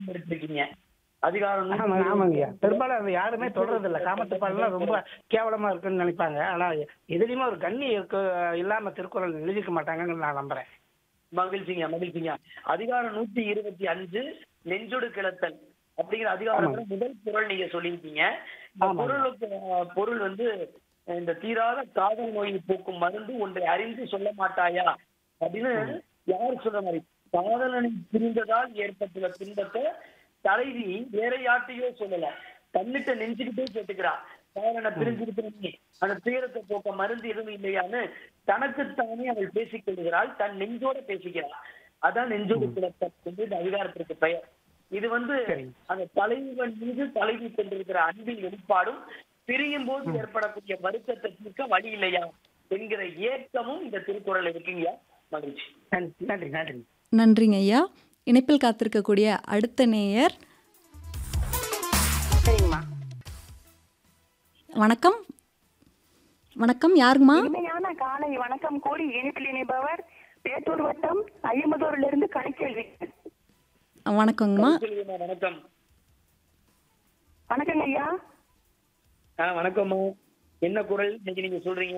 எடுத்திருக்கீங்க அதிகாரம் நூத்தி ஆமாங்க ஆமாங்கய்யா பெரும்பாலும் அது யாருமே தொடறது இல்ல காமத்து பாடலாம் ரொம்ப கேவலமா இருக்குன்னு நினைப்பாங்க ஆனா எதுலயுமே ஒரு கண்ணி இருக்கு இல்லாம திருக்குறள் எழுதிக்க மாட்டாங்கன்னு நான் நம்புறேன் மகிழ்ச்சிங்க மகிழ்ச்சிங்க அதிகாரம் நூத்தி இருபத்தி அஞ்சு நெஞ்சொடு கிளத்தல் அப்படிங்கிற அதிகாரத்துல முதல் பொருள் நீங்க சொல்லியிருக்கீங்க இந்த ஆமாங்க. பொருளுக்கு அஹ், பொருள் வந்து அஹ், இந்த தீராத காதல் நோயை போக்கும் மருந்து ஒன்றை அறிந்து சொல்ல மாட்டாயா அப்படின்னு யார் சொல்ற மாதிரி காதலனை பிரிந்ததால் ஏற்பட்டுள்ள துன்பத்தை தலைவி வேற யார்ட்டையோ சொல்லல தன்னிட்ட நெஞ்சுக்கிட்டே கேட்டுக்கிறா காதலனை பிரிஞ்சுக்கிட்டு அந்த துயரத்தை போக்க மருந்து எதுவும் இல்லையான்னு தனக்குத்தானே அவள் பேசிக் கொள்கிறாள் தன் நெஞ்சோட பேசிக்கிறாள் அதான் நெஞ்சோடு கிளத்தல் என்று இந்த அதிகாரத்திற்கு பெயர் இது வந்து சரிங்க. அந்த தலைவன் மீது தலைவி கொண்டிருக்கிற அன்பின் வெளிப்பாடும் பிரியும் போது ஏற்படக்கூடிய வருத்தத்தை தீர்க்க வழி இல்லையா என்கிற ஏக்கமும் இந்த திருக்குறள் இருக்குங்க மகிழ்ச்சி நன்றி நன்றி நன்றி நன்றிங்க ஐயா இணைப்பில் காத்திருக்கக்கூடிய அடுத்த நேயர் சரிங்கம்மா வணக்கம் வணக்கம் யாருங்கம்மா இனிமையான காலை வணக்கம் கூறி இனிப்பில் இணைப்பவர் பேட்டூர் வட்டம் ஐயம்பதூர்ல இருந்து கணிக்கேள்வி வணக்கங்கம்மா சொல்லுங்கம்மா, வணக்கம் வணக்கங்க ஐயா ஆ வணக்கம்மா என்ன குரல் இன்னைக்கு நீங்க சொல்றீங்க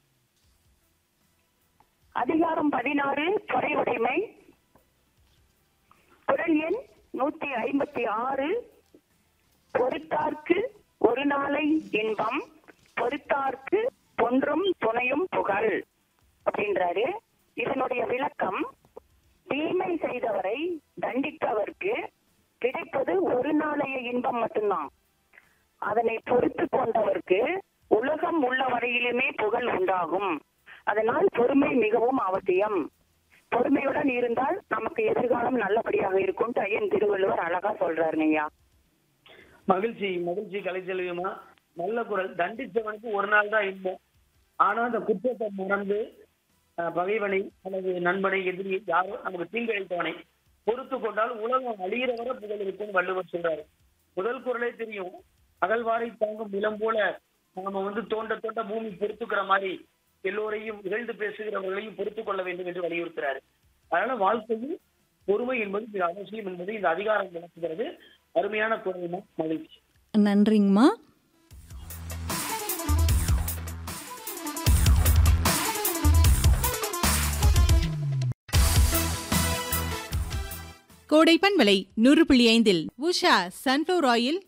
அதிகாரம் பதினாறு பொறையுடைமை குரல் எண் நூத்தி ஐம்பத்தி ஆறு பொறுத்தார்க்கு ஒரு நாளை இன்பம் பொறுத்தார்க்கு பொன்றும் துணையும் புகழ் அப்படின்றாரு இதனுடைய விளக்கம் தீமை செய்தவரை தண்டித்தவர்க்கு கிடைப்பது ஒரு நாளைய இன்பம் மட்டும்தான் அதனை பொறுத்து கொண்டவர்க்கு உலகம் உள்ள வரையிலுமே புகழ் உண்டாகும் அதனால் பொறுமை மிகவும் அவசியம் பொறுமையுடன் இருந்தால் நமக்கு எதிர்காலம் நல்லபடியாக இருக்கும் ஐயன் திருவள்ளுவர் அழகா சொல்றாருங்க ஐயா மகிழ்ச்சி மகிழ்ச்சி கலைச்செல்வியம்மா நல்ல குரல் தண்டிச்சவனுக்கு ஒரு நாள் தான் இன்பம் ஆனா அந்த குற்றத்தை மறந்து அஹ், பகைவனை அல்லது நண்பனை எதிரி யாரோ நமக்கு தீங்கிழைத்தவனை பொறுத்து கொண்டால் உலகம் அழியிற வரை புகழ் இருக்கும் வள்ளுவர் சொல்றாரு முதல் குரலே தெரியும் அகழ்வாரை தாங்கும் நிலம் போல நாம வந்து தோண்ட தோண்ட பூமி பொறுத்துக்கிற மாதிரி எல்லோரையும் இகழ்ந்து பேசுகிறவர்களையும் பொறுத்துக் கொள்ள வேண்டும் என்று வலியுறுத்துறாரு அதனால வாழ்க்கையில் பொறுமை என்பது மிக அவசியம் என்பதை இந்த அதிகாரம் விளக்குகிறது அருமையான குரல் மகிழ்ச்சி நன்றிங்கம்மா கோடை பண்பலை நூறு புள்ளி ஐந்தில் உஷா சன்ஃப்ளவர் ஆயில்